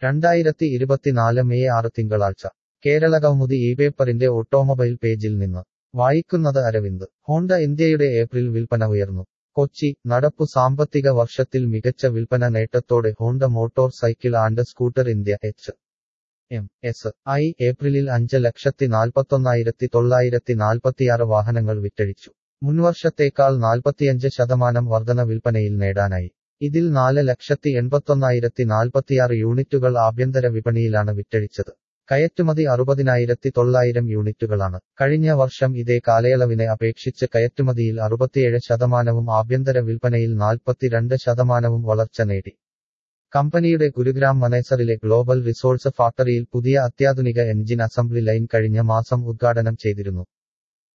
രണ്ടായിരത്തി ഇരുപത്തിനാല് മെയ് ആറ് തിങ്കളാഴ്ച കേരള കൗമുദി ഈ പേപ്പറിന്റെ ഓട്ടോമൊബൈൽ പേജിൽ നിന്ന് വായിക്കുന്നത് അരവിന്ദ് ഹോണ്ട ഇന്ത്യയുടെ ഏപ്രിൽ വിൽപ്പന ഉയർന്നു കൊച്ചി നടപ്പു സാമ്പത്തിക വർഷത്തിൽ മികച്ച വിൽപ്പന നേട്ടത്തോടെ Honda Motorcycle and Scooter India H M S I ഏപ്രിലിൽ അഞ്ച് ലക്ഷത്തി നാൽപ്പത്തൊന്നായിരത്തി തൊള്ളായിരത്തി നാൽപ്പത്തിയാറ് വാഹനങ്ങൾ വിറ്റഴിച്ചു മുൻവർഷത്തേക്കാൾ നാൽപ്പത്തിയഞ്ച് ശതമാനം വർധന വിൽപ്പനയിൽ നേടാനായി ഇതിൽ നാല് ലക്ഷത്തി എൺപത്തൊന്നായിരത്തി നാൽപ്പത്തിയാറ് യൂണിറ്റുകൾ ആഭ്യന്തര വിപണിയിലാണ് വിറ്റഴിച്ചത് കയറ്റുമതി അറുപതിനായിരത്തി തൊള്ളായിരം യൂണിറ്റുകളാണ് കഴിഞ്ഞ വർഷം ഇതേ കാലയളവിനെ അപേക്ഷിച്ച് കയറ്റുമതിയിൽ അറുപത്തിയേഴ് ശതമാനവും ആഭ്യന്തര വിൽപ്പനയിൽ നാൽപ്പത്തിരണ്ട് ശതമാനവും വളർച്ച നേടി കമ്പനിയുടെ ഗുരുഗ്രാം മനേസറിലെ ഗ്ലോബൽ റിസോഴ്സ് ഫാക്ടറിയിൽ പുതിയ അത്യാധുനിക എൻജിൻ അസംബ്ലി ലൈൻ കഴിഞ്ഞ മാസം ഉദ്ഘാടനം ചെയ്തിരുന്നു